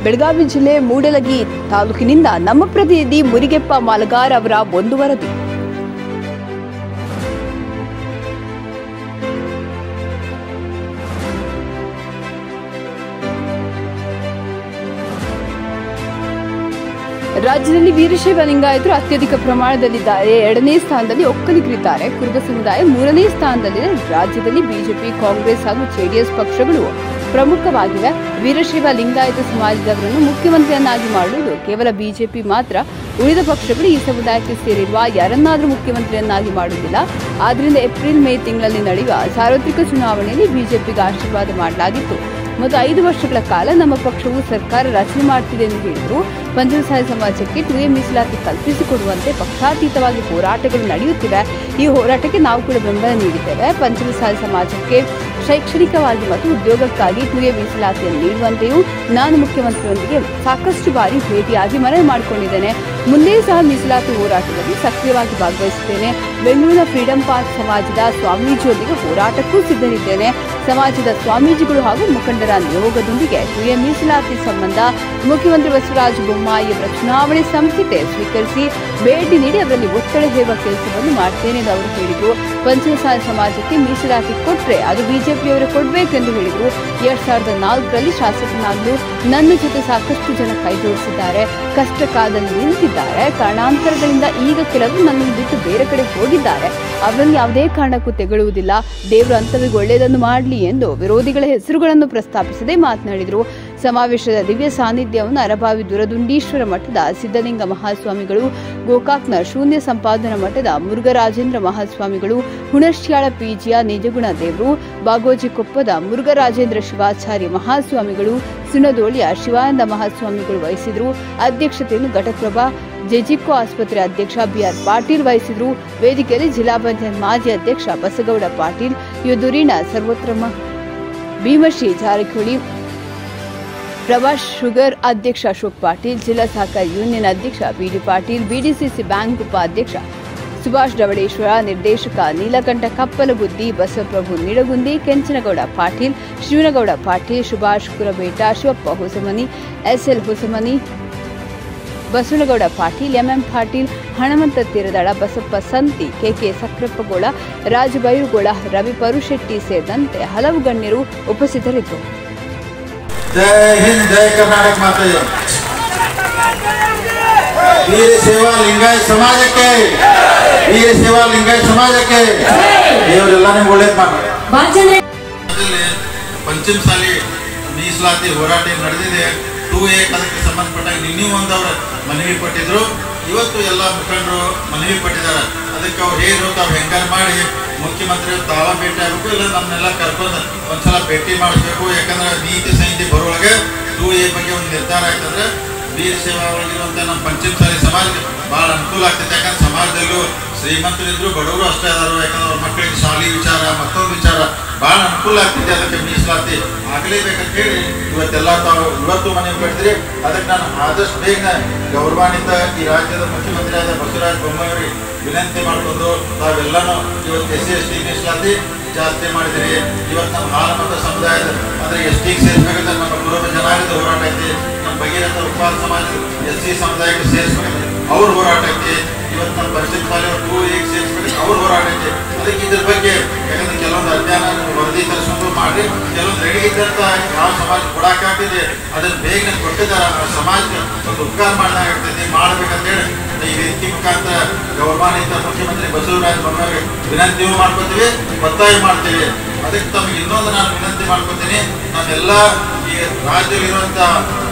ಬೆಳಗಾವಿ ಜಿಲ್ಲೆ ಮೂಡಲಗಿ ತಾಲೂಕಿನಿಂದ ನಮ್ಮ ಪ್ರತಿನಿಧಿ ಮುರಿಗೆಪ್ಪ ಮಾಲಗಾರ್ ಅವರ ಒಂದು ವರದಿ ರಾಜ್ಯದಲ್ಲಿ ವೀರಶೈವ ಲಿಂಗಾಯತರು ಅತ್ಯಧಿಕ ಪ್ರಮಾಣದಲ್ಲಿದ್ದಾರೆ ಎರಡನೇ ಸ್ಥಾನದಲ್ಲಿ ಒಕ್ಕಲಿಗರಿದ್ದಾರೆ ಕುರುಬ ಸಮುದಾಯ ಮೂರನೇ ಸ್ಥಾನದಲ್ಲಿದೆ ರಾಜ್ಯದಲ್ಲಿ ಬಿಜೆಪಿ ಕಾಂಗ್ರೆಸ್ ಹಾಗೂ ಜೆಡಿಎಸ್ ಪಕ್ಷಗಳು ಪ್ರಮುಖವಾಗಿವೆ ವೀರಶೈವ ಲಿಂಗಾಯತ ಸಮಾಜದವರನ್ನು ಮುಖ್ಯಮಂತ್ರಿಯನ್ನಾಗಿ ಮಾಡುವುದು ಕೇವಲ ಬಿಜೆಪಿ ಮಾತ್ರ ಉಳಿದ ಪಕ್ಷಗಳು ಈ ಸಮುದಾಯಕ್ಕೆ ಸೇರಿರುವ ಯಾರನ್ನಾದರೂ ಮುಖ್ಯಮಂತ್ರಿಯನ್ನಾಗಿ ಮಾಡುವುದಿಲ್ಲ ಆದ್ದರಿಂದ ಏಪ್ರಿಲ್ ಮೇ ತಿಂಗಳಲ್ಲಿ ನಡೆಯುವ ಸಾರ್ವತ್ರಿಕ ಚುನಾವಣೆಯಲ್ಲಿ ಬಿಜೆಪಿಗೆ ಆಶೀರ್ವಾದ ಮಾಡಲಾಗಿತ್ತು ಮತ್ತು ಐದು ವರ್ಷಗಳ ಕಾಲ ನಮ್ಮ ಪಕ್ಷವು ಸರ್ಕಾರ ರಚನೆ ಮಾಡುತ್ತಿದೆ ಎಂದು ಹೇಳಿದರು ಪಂಚಮಸಾಲಿ ಸಮಾಜಕ್ಕೆ ಟು ಎ ಮೀಸಲಾತಿ ಕಲ್ಪಿಸಿಕೊಡುವಂತೆ ಪಕ್ಷಾತೀತವಾಗಿ ಹೋರಾಟಗಳು ನಡೆಯುತ್ತಿವೆ ಈ ಹೋರಾಟಕ್ಕೆ ನಾವು ಕೂಡ ಬೆಂಬಲ ನೀಡಿದ್ದೇವೆ ಪಂಚಮಸಾಲಿ ಸಮಾಜಕ್ಕೆ ಶೈಕ್ಷಣಿಕವಾಗಿ ಮತ್ತು ಉದ್ಯೋಗಕ್ಕಾಗಿ ಟು ಎ ಮೀಸಲಾತಿಯನ್ನು ನೀಡುವಂತೆಯೂ ನಾನು ಮುಖ್ಯಮಂತ್ರಿಯೊಂದಿಗೆ ಸಾಕಷ್ಟು ಬಾರಿ ಭೇಟಿಯಾಗಿ ಮನವಿ ಮಾಡಿಕೊಂಡಿದ್ದೇನೆ ಮುಂದೆ ಸಹ ಮೀಸಲಾತಿ ಹೋರಾಟದಲ್ಲಿ ಸಕ್ರಿಯವಾಗಿ ಭಾಗವಹಿಸುತ್ತೇನೆ ಬೆಂಗಳೂರಿನ ಫ್ರೀಡಂ ಪಾರ್ಕ್ ಸಮಾಜದ ಸ್ವಾಮೀಜಿಯೊಂದಿಗೆ ಹೋರಾಟಕ್ಕೂ ಸಿದ್ಧರಿದ್ದೇನೆ ಸಮಾಜದ ಸ್ವಾಮೀಜಿಗಳು ಹಾಗೂ ಮುಖಂಡರ ನಿಯೋಗದೊಂದಿಗೆ ಟು ಎ ಮೀಸಲಾತಿ ಸಂಬಂಧ ಮುಖ್ಯಮಂತ್ರಿ ಬಸವರಾಜ ಬೊಮ್ಮಾಯಿ ಅವರ ಚುನಾವಣೆ ಸಂಹಿತೆ ಸ್ವೀಕರಿಸಿ ಭೇಟಿ ನೀಡಿ ಅವರಲ್ಲಿ ಒತ್ತಡ ಹೇರುವ ಕೆಲಸವನ್ನು ಮಾಡ್ತೇನೆ ಎಂದು ಅವರು ಹೇಳಿದರು ಪಂಚಮಸಾಲಿ ಸಮಾಜಕ್ಕೆ ಮೀಸಲಾತಿ ಕೊಟ್ರೆ ಅದು ಬಿಜೆಪಿಯವರು ಕೊಡಬೇಕೆಂದು ಹೇಳಿದರು ಎರಡ್ ಸಾವಿರದ ನಾಲ್ಕರಲ್ಲಿ ಶಾಸಕನಾಗಲು ನನ್ನ ಜೊತೆ ಸಾಕಷ್ಟು ಜನ ಕೈ ಜೋಡಿಸಿದ್ದಾರೆ ಕಷ್ಟ ಕಾಲದಲ್ಲಿ ನಿಂತಿದ್ದಾರೆ ಕಾರಣಾಂತರಗಳಿಂದ ಈಗ ಕೆಲವರು ನನ್ನನ್ನು ಬಿಟ್ಟು ಬೇರೆ ಕಡೆ ಹೋಗಿದ್ದಾರೆ ಅವರನ್ನು ಯಾವುದೇ ಕಾರಣಕ್ಕೂ ತೆಗಳುವುದಿಲ್ಲ ದೇವರು ಅಂತವರಿಗೆ ಒಳ್ಳೆಯದನ್ನು ಮಾಡಲಿ ಎಂದು ವಿರೋಧಿಗಳ ಹೆಸರುಗಳನ್ನು ಪ್ರಸ್ತಾಪಿಸದೆ ಮಾತನಾಡಿದರು ಸಮಾವೇಶದ ದಿವ್ಯ ಸಾನ್ನಿಧ್ಯವನ್ನು ಅರಬಾವಿ ದುರದುಂಡೀಶ್ವರ ಮಠದ ಸಿದ್ಧಲಿಂಗ ಮಹಾಸ್ವಾಮಿಗಳು ಗೋಕಾಕ್ನ ಶೂನ್ಯ ಸಂಪಾದನಾ ಮಠದ ಮುರುಘರಾಜೇಂದ್ರ ಮಹಾಸ್ವಾಮಿಗಳು ಹುಣಶ್ಯಾಳ ಪಿಜಿಯ ನಿಜಗುಣ ದೇವರು ಬಾಗೋಜಿ ಕೊಪ್ಪದ ಮುರುಘರಾಜೇಂದ್ರ ಶಿವಾಚಾರ್ಯ ಮಹಾಸ್ವಾಮಿಗಳು ಸುನದೋಳಿಯ ಶಿವಾನಂದ ಮಹಾಸ್ವಾಮಿಗಳು ವಹಿಸಿದರು ಅಧ್ಯಕ್ಷತೆಯನ್ನು ಘಟಪ್ರಭಾ ಜೆಜಿಕೋ ಆಸ್ಪತ್ರೆ ಅಧ್ಯಕ್ಷ ಬಿಆರ್ ಪಾಟೀಲ್ ವಹಿಸಿದ್ರು ವೇದಿಕೆಯಲ್ಲಿ ಜಿಲ್ಲಾ ಪಂಚಾಯತ್ ಮಾಜಿ ಅಧ್ಯಕ್ಷ ಬಸಗೌಡ ಪಾಟೀಲ್ ಯುದುರಿನ ಸರ್ವೋತ್ತಮ ಭೀಮಶ್ರೀ ಜಾರಕಿಹೊಳಿ ಪ್ರವಾಸ್ ಶುಗರ್ ಅಧ್ಯಕ್ಷ ಅಶೋಕ್ ಪಾಟೀಲ್ ಜಿಲ್ಲಾ ಸಹಕಾರಿ ಯೂನಿಯನ್ ಅಧ್ಯಕ್ಷ ಬಿಡಿ ಪಾಟೀಲ್ ಬಿಡಿಸಿಸಿ ಬ್ಯಾಂಕ್ ಉಪಾಧ್ಯಕ್ಷ ಸುಭಾಷ್ ಡವಳೇಶ್ವರ ನಿರ್ದೇಶಕ Neelakanth Kappalaguddi Basavaprabhu Nidagundi Kenchanagouda Patil Shivanagouda Patil Subhash Kurabeta Shivappa Hosamani S L Hosamani Basavanagouda Patil M M Patil Hanamanta Tiradala Basappa Santi K K ಸಕ್ರಪ್ಪಗೋಳ ರಾಜಬೈರುಗೋಳ Ravi ಪರುಶೆಟ್ಟಿ ಸೇರಿದಂತೆ ಹಲವು ಗಣ್ಯರು ಉಪಸ್ಥಿತರಿದ್ದರು जय हिंद जय कर्नाटक माता ವೀರ ಸೇವಾ ಲಿಂಗಾಯತ ಸಮಾಜಕ್ಕೆ ವೀರ ಸೇವಾ ಲಿಂಗಾಯತ ಸಮಾಜಕ್ಕೆ ದೇವರೆಲ್ಲ ನಿಮ್ಗೆ ಒಳ್ಳೇದು ಮಾಡಿ ಪಂಚಮಸಾಲಿ ಮೀಸಲಾತಿ ಹೋರಾಟ ಏನ್ ನಡೆದಿದೆ ಟೂ ಎ ಅದಕ್ಕೆ ಸಂಬಂಧಪಟ್ಟ ನಿನ್ನೆ ಒಂದು ಅವ್ರ ಮನವಿ ಕೊಟ್ಟಿದ್ರು ಇವತ್ತು ಎಲ್ಲ ಮುಖಂಡರು ಮನವಿ ಕೊಟ್ಟಿದ್ದಾರೆ ಅದಕ್ಕೆ ಅವ್ರು ಹೇಳಿದ್ರು ತಾವು ಹೆಂಗಾರ ಮಾಡಿ ಮುಖ್ಯಮಂತ್ರಿ ತಾಳ ಭೇಟಿ ಆಗಬೇಕು ಇಲ್ಲ ನಮ್ಮನ್ನೆಲ್ಲ ಕರ್ಕೊಂಡು ಒಂದ್ಸಲ ಭೇಟಿ ಮಾಡಿಸ್ಬೇಕು ಯಾಕಂದ್ರೆ ನೀತಿ ಸಂಹಿತೆ ಬರೋಳಗೆ ಟೂ ಎ ಬಗ್ಗೆ ಒಂದು ನಿರ್ಧಾರ ಆಯ್ತಂದ್ರೆ ವೀರ ಸೇವಾ ಒಳಗಿರುವಂಥ ನಮ್ಮ ಪಂಚಮಸಾಲಿ ಸಮಾಜಕ್ಕೆ ಭಾಳ ಅನುಕೂಲ ಆಗ್ತೈತೆ ಯಾಕಂದ್ರೆ ಸಮಾಜದಲ್ಲೂ ಶ್ರೀಮಂತರಿದ್ರು ಬಡವರು ಅಷ್ಟೇ ಅದಾರು ಯಾಕಂದ್ರೆ ಅವ್ರ ಮಕ್ಕಳಿಗೆ ಶಾಲಿ ವಿಚಾರ ಮತ್ತೊಂದು ವಿಚಾರ ಭಾಳ ಅನುಕೂಲ ಆಗ್ತಿದೆ ಅದಕ್ಕೆ ಮೀಸಲಾತಿ ಆಗಲೇಬೇಕಂತ ಹೇಳಿ ಇವತ್ತೆಲ್ಲ ತಾವು ಇವತ್ತು ಮನೆಗೆ ಕಟ್ಟಿದ್ರಿ ಅದಕ್ಕೆ ನಾನು ಆದಷ್ಟು ಬೇಗ ಗೌರವಾನ್ವಿತ ಈ ರಾಜ್ಯದ ಮುಖ್ಯಮಂತ್ರಿಯಾದ ಬಸವರಾಜ ಬೊಮ್ಮಾಯಿ ವಿನಂತಿ ಮಾಡಿಕೊಂಡು ತಾವೆಲ್ಲನೂ ಇವತ್ತು ಎಸ್ ಸಿ ಎಸ್ ಟಿ ಮೀಸಲಾತಿ ಜಾಸ್ತಿ ಮಾಡಿದಿರಿ ಇವತ್ತು ನಮ್ಮ ಹಾಲ ಮತ ಸಮುದಾಯದ ಅಂದರೆ ಎಸ್ ಟಿಗೆ ಸೇರಿಸ್ಬೇಕಂತ ನಮ್ಮ ಕುರುಬ ಜನಾಂಗದ ಹೋರಾಟ ಐತಿ ನಮ್ಮ ಭಗೀರಥ ಉಪಾದ ಸಮಾಜ ಎಸ್ ಸಿ ಸಮುದಾಯಕ್ಕೆ ಸೇರಿಸ್ಬೇಕಂತ ಅವ್ರ ಹೋರಾಟ ಐತಿ ಇವತ್ತು ನಮ್ಮ ಪರಿಸ್ಥಿತಿ ಶಾಲೆ ಟೂ ಈಗ ಸೇರಿಸ್ಬೇಕಂತ ಅವ್ರ ಹೋರಾಟ ಐತಿ ಅದಕ್ಕೆ ಇದ್ರ ಬಗ್ಗೆ ಯಾಕಂದ್ರೆ ಕೆಲವೊಂದು ಅಧ್ಯಯನ ವರದಿ ತರಿಸ್ಕೊಂಡು ಮಾಡಿ ಕೆಲವೊಂದು ರೆಡಿ ಇದ್ದಂತ ಯಾವ ಸಮಾಜ ಕೊಡಾಕಾಗ್ತಿದೆ ಅದನ್ನ ಬೇಗನೆ ಕೊಟ್ಟಿದ್ದಾರೆ ಆ ಸಮಾಜಕ್ಕೆ ಒಂದು ಉಪಕಾರ ಮಾಡಿದಾಗ್ತೈತಿ ಮಾಡ್ಬೇಕಂತೇಳಿ ಈ ವೇದಿಕೆ ಮುಖಾಂತರ ಗೌರವಾನ್ವಿತ ಮುಖ್ಯಮಂತ್ರಿ ಬಸವರಾಜ ಬೊಮ್ಮಾಯಿ ವಿನಂತಿಯೂ ಮಾಡ್ಕೊತೀವಿ ಒತ್ತಾಯ ಮಾಡ್ತೀವಿ ಅದಕ್ಕೆ ತಮಗೆ ಇನ್ನೊಂದು ನಾನು ವಿನಂತಿ ಮಾಡ್ಕೊತೀನಿ ನಮ್ಮೆಲ್ಲ ಈ ರಾಜ್ಯದಲ್ಲಿರುವಂಥ